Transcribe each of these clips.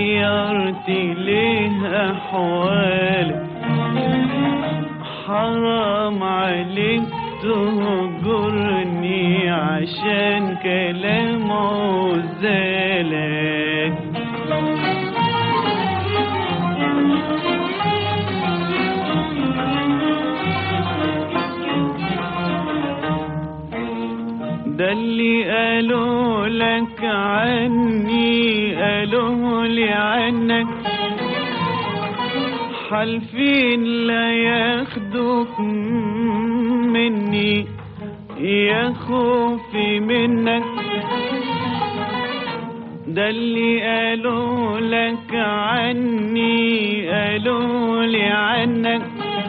غيرت ليه أحوالك حرام عليك تهجرني عشان كلام عزالك ده اللي قالوا لك عني قالوا لي عنك حالفين لا ياخدوك مني يا خوفي منك ده اللي قالوا لك عني قالوا لي عنك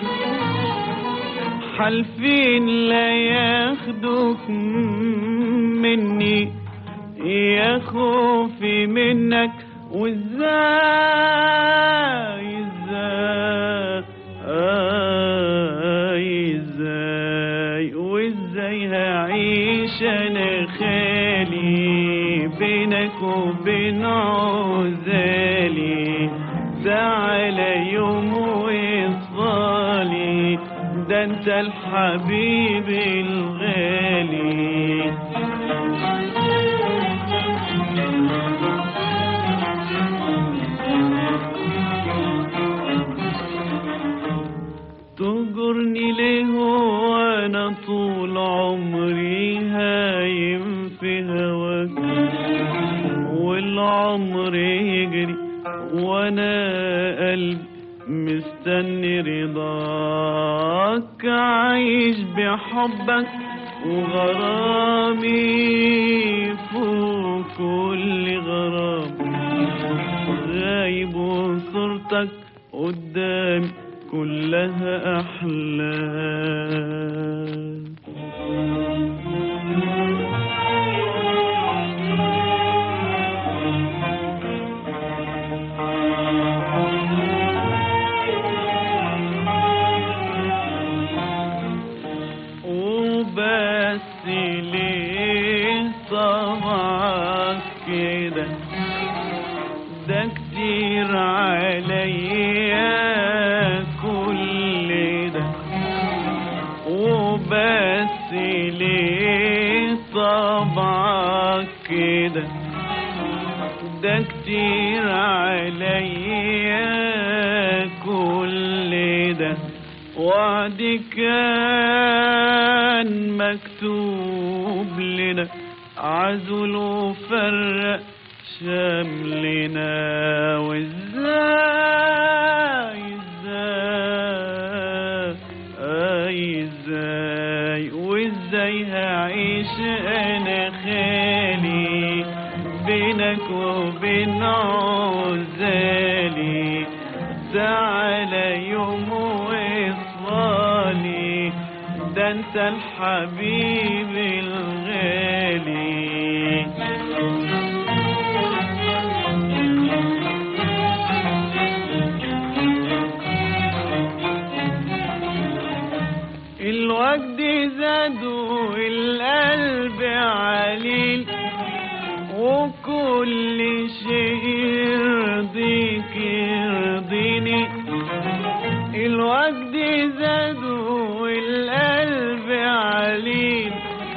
حالفين لا ياخدوك مني يا خوفي منك وازاي ازاي آي ازاي وازاي هعيش انا خالي بينك وبين عزالي تعالى يوم وصالي ده انت الحبيب الغالي تهجرني ليه وانا طول عمري هايم في هواك والعمر يجري وانا قلبي مستني رضاك عايش بحبك وغرامي فوق كل غرام غايب وصورتك قدامي كلها أحلام وبس ليه طبعك كده ده كتير عليا كل ده وبس ليه طبعك كده ده كتير عليا كل ده وعد كان مكتوب لنا عزل وفرق شملنا وازاي ازاي اي ازاي وازاي هعيش انا خالي بينك وبين عزالي تعالى يوم وصالي ده انت الحبيب الغالي الوجد زاد والقلب عليل وكل شيء يرضيك يرضيني الوجد زاد والقلب عليل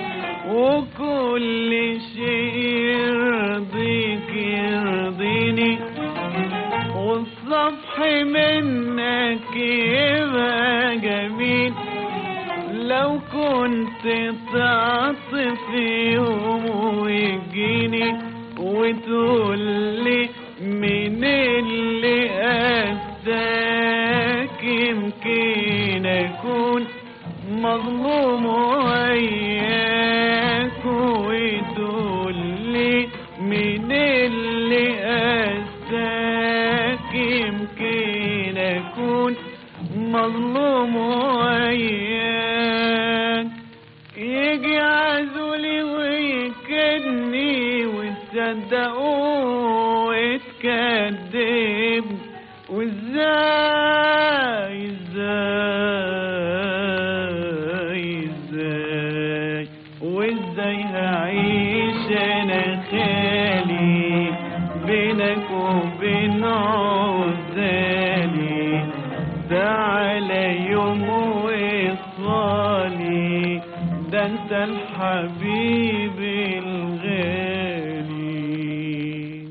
وكل شيء يرضيك يرضيني والصفح منك يبقى جميل لو كنت تعطف يوم ويجيني وتقول لي من اللي أفتاك يمكن أكون مظلوم وياك وتقول لي من اللي أفتاك يمكن أكون مظلوم وياك يجي عزولي ويكدني وتصدقوا وتكذب وازاي ازاي ازاي وازاي هعيش انا خالي بينك وبين عزالي تعالى يوم وصالي ده انت الحبيب